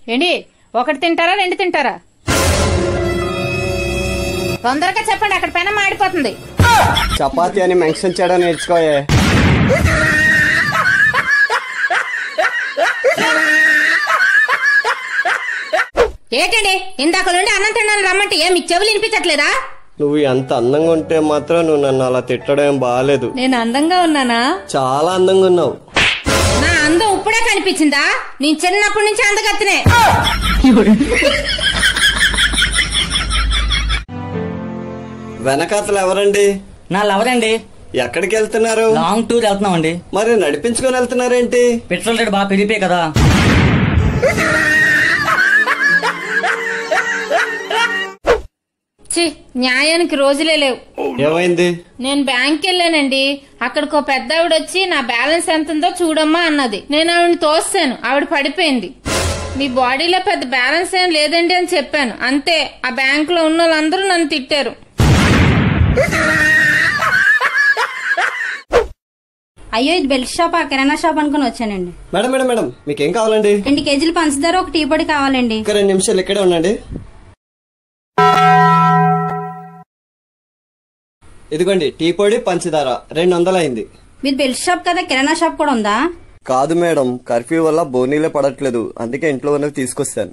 ఏంటి ఒకటి తింటారా రెండు తింటారా తొందరగా చెప్పండి అక్కడ పెనం మాడిపోతుంది చపాతీ అని మెన్షన్ చేయడం నేర్చుకోయే ఏంటండి ఇందాక నుండి అన్నం తిన్నాను రమ్మంటే ఏం మీకు చెవులు వినిపించట్లేదా నువ్వు ఎంత అందంగా ఉంటే మాత్రం నువ్వు నన్ను అలా తిట్టడం ఏం బాగాలేదు నేను అందంగా ఉన్నానా చాలా అందంగా ఉన్నావు నా అందం ఇప్పుడే కనిపించిందా నేను చిన్నప్పటి నుంచి అందగత్తనే వెనకాతలు ఎవరండి నా లవర్ అండి ఎక్కడికి వెళ్తున్నారు లాంగ్ టూర్ వెళ్తున్నాం అండి మరి నడిపించుకొని వెళ్తున్నారేంటి పెట్రోల్ రేట్ బాగా పెరిగిపోయి కదా ఛీ న్యాయానికి రోజులే లేవు ఏమైంది నేను బ్యాంక్ వెళ్ళానండి అక్కడికి ఒక పెద్ద ఆవిడ వచ్చి నా బ్యాలెన్స్ ఎంత ఉందో చూడమ్మా అన్నది నేను ఆవిడని తోస్తాను ఆవిడ పడిపోయింది మీ బాడీలో పెద్ద బ్యాలెన్స్ ఏం లేదండి అని చెప్పాను అంతే ఆ బ్యాంక్ లో ఉన్న వాళ్ళందరూ నన్ను తిట్టారు అయ్యో ఇది బెల్ట్ షాప్ ఆ కిరాణా షాప్ అనుకుని వచ్చానండి మేడం మేడం మేడం మీకేం కావాలండి రెండు కేజీలు పంచదార ఒక టీ పొడి కావాలండి ఇంకా రెండు నిమిషాలు ఇక్కడే ఉండండి ఇదిగోండి టీ పొడి పంచదార రెండు వందలు అయింది మీరు బెల్ట్ షాప్ కదా కిరాణా షాప్ కూడా ఉందా కాదు మేడం కర్ఫ్యూ వల్ల బోనీలే పడట్లేదు అందుకే ఇంట్లో ఉన్నవి తీసుకొస్తాను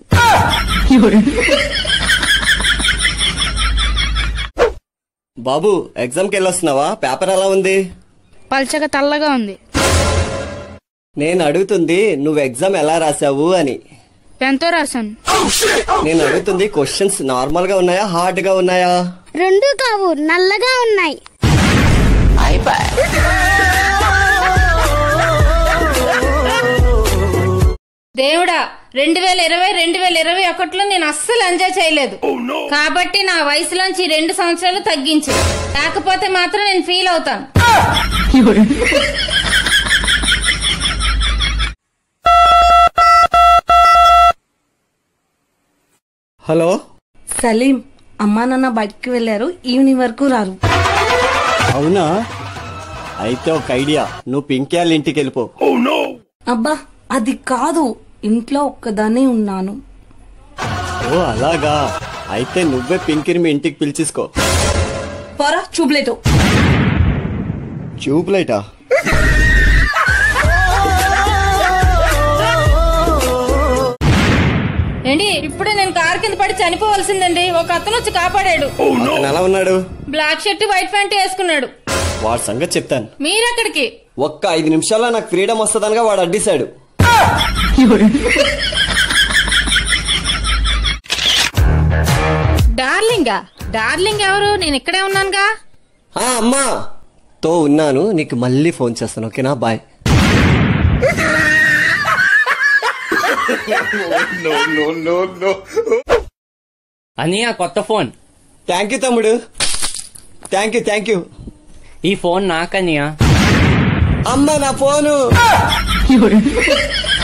బాబు ఎగ్జామ్కి వెళ్ళొస్తున్నావా పేపర్ ఎలా ఉంది పల్చగా తెల్లగా ఉంది నేను అడుగుతుంది నువ్వు ఎగ్జామ్ ఎలా రాసావు అని ఎంతో రాశాను నేను అడుగుతుంది క్వశ్చన్స్ నార్మల్ గా ఉన్నాయా హార్డ్ గా ఉన్నాయా రెండు కావు నల్లగా ఉన్నాయి దేవుడా రెండు వేల ఇరవై రెండు వేల ఇరవై ఒకటిలో నేను అస్సలు ఎంజాయ్ చేయలేదు కాబట్టి నా వయసులోంచి ఈ రెండు సంవత్సరాలు తగ్గించు లేకపోతే మాత్రం నేను ఫీల్ అవుతాను హలో సలీం అమ్మా నాన్న బయటికి వెళ్ళారు ఈవినింగ్ వరకు రారు అవునా అయితే ఒక ఐడియా నువ్వు పింకీ వాళ్ళ ఇంటికి వెళ్ళిపో అబ్బా అది కాదు ఇంట్లో ఒక్కదానే ఉన్నాను ఓ అలాగా అయితే నువ్వే పింకీని మీ ఇంటికి పిలిచేసుకో పోరా చూపులేటో ట్యూబ్ లైటా ఏంటి ఇప్పుడే నేను కార్ కింద పడి చనిపోవలసిందండి ఒక అతను వచ్చి కాపాడాడు అతను ఎలా ఉన్నాడు బ్లాక్ షర్ట్ వైట్ ప్యాంట్ వేసుకున్నాడు వాడి సంగతి చెప్తాను మీరెక్కడికి ఒక్క ఐదు నిమిషాల్లో నాకు ఫ్రీడమ్ వస్తుందనగా వాడు అడ్డేశాడు డార్లింగా డార్లింగ్ ఎవరు నేను ఇక్కడే ఉన్నానుగా ఆ అమ్మా తో ఉన్నాను నీకు మళ్ళీ ఫోన్ చేస్తాను ఓకేనా బాయ్ అని ఆ కొత్త ఫోన్ థ్యాంక్ యూ తమ్ముడు థ్యాంక్ యూ థ్యాంక్ యూ ఈ ఫోన్ నాకనియా అమ్మ నా ఫోను